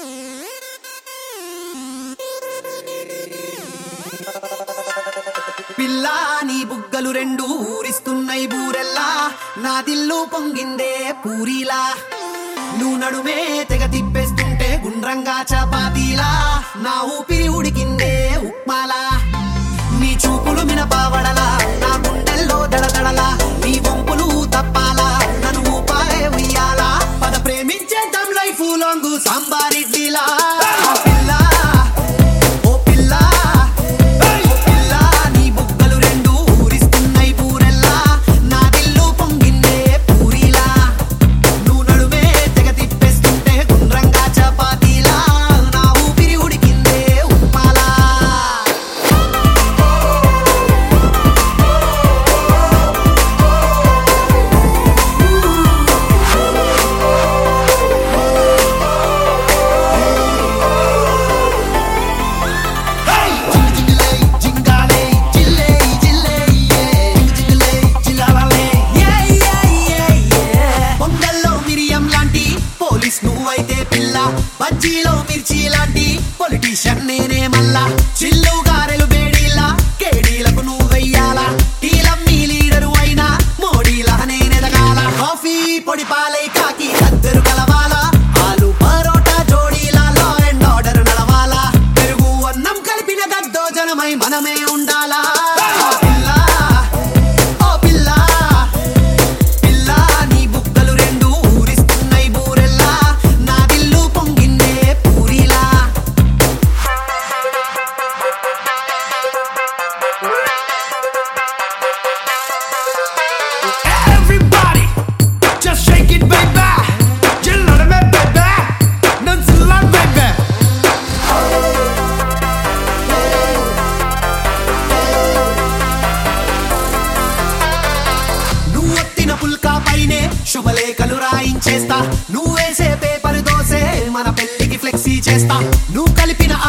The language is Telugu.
పిల్లా నీ బుగ్గలు రెండు ఊరిస్తున్నాయి బూరెల్లా నా దిల్లు పొంగిందే పూరిలా నువ్వు నడుమే తెగ తిప్పేస్తుంటే గుండ్రంగా చపాతీలా నా ఊపిరి ఉడికిందే ఉప్మాలా నీ చూపులు మినపావడలా నా గుండెల్లో దడదడలా నీ వంపులు తప్పాలా నన్ను ఊపాలే ఉయ్యాలా పద ప్రేమించేద్దాం లైఫ్ లాంగ్ సాంబారిడ్లీలా పిల్ల ఓ పిల్ల ఓ పిల్ల నీ బుగ్గలు రెండు ఊరిస్తున్నాయి పూరెల్లా నా దిల్లు పొంగిందే పూరిలా నువ్వు నడుమే తెగ తిప్పేస్తుంటే గుండ్రంగా చపాతీలా నా ఊపిరి ఉడికిందే ఉప్మాలా జింగిలే జింగాలే జిల్లే జిల్లే జింగిలే జిలాలే యే యే యే యే పొంగల్లో మిరియం లాంటి పోలీస్ నువ్వైతే పిల్ల బజ్జీలో మిర్చి లాంటి పొలిటీషియన్ నేనే మల్లా చిల్లు గారెలు బేడీలా కేడీలకు నువ్వెయ్యాలా టీలమ్మీ లీడరు అయినా మోడీలా నేనెదగాల కాఫీ పొడి పాలై కాకి కద్దరు కలవాలా ఆలు పరోటా జోడీలా లా అండ్ ఆర్డర్ నడవాలా పెరుగు అన్నం కలిపిన దద్దోజనమై మనమే ఉండాలా పిల్ల ఓ పిల్ల పిల్ల నీ బుగ్గలు రెండు ఊరిస్తున్నాయి బూరెల్లా నా దిల్లు పొంగిందే పూరిలా Everybody, just shake it, baby. You love me, baby. Dance a lot, baby. నువ్వొత్తిన పుల్కా పైనే శుభలేఖలు రాయించేస్తా నువ్వేసే పేపర్ దోసే మన పెళ్లికి ఫ్లెక్సీ చేస్తా నువ్వు కలిపిన